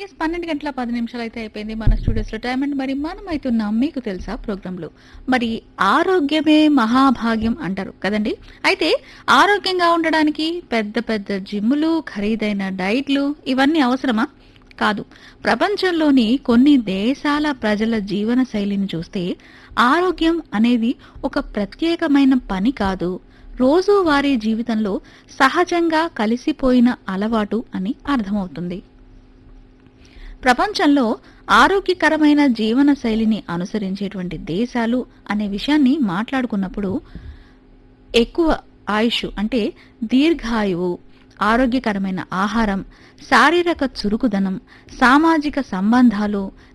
yes పన్నెండు గంటల పది నిమిషాలు అయితే అయిపోయింది మన స్టూడియోస్ లో టైం అండ్ మరి మనం అవుతున్నాం మీకు తెలుసా ప్రోగ్రామ్ లో మరి ఆరోగ్యమే మహాభాగ్యం అంటారు కదండి అయితే ఆరోగ్యంగా ఉండడానికి పెద్ద పెద్ద జిమ్ములు ఖరీదైన డైట్లు ఇవన్నీ అవసరమా కాదు ప్రపంచంలోని కొన్ని దేశాల ప్రజల జీవన శైలిని చూస్తే ఆరోగ్యం అనేది ఒక ప్రత్యేకమైన పని కాదు రోజువారీ జీవితంలో సహజంగా కలిసిపోయిన అలవాటు అని అర్థమవుతుంది ప్రపంచంలో ఆరోగ్యకరమైన జీవన శైలిని అనుసరించేటువంటి దేశాలు అనే విషయాన్ని మాట్లాడుకున్నప్పుడు ఎక్కువ ఆయుష్ అంటే దీర్ఘాయువు ఆరోగ్యకరమైన ఆహారం శారీరక చురుకుదనం సామాజిక సంబంధాలు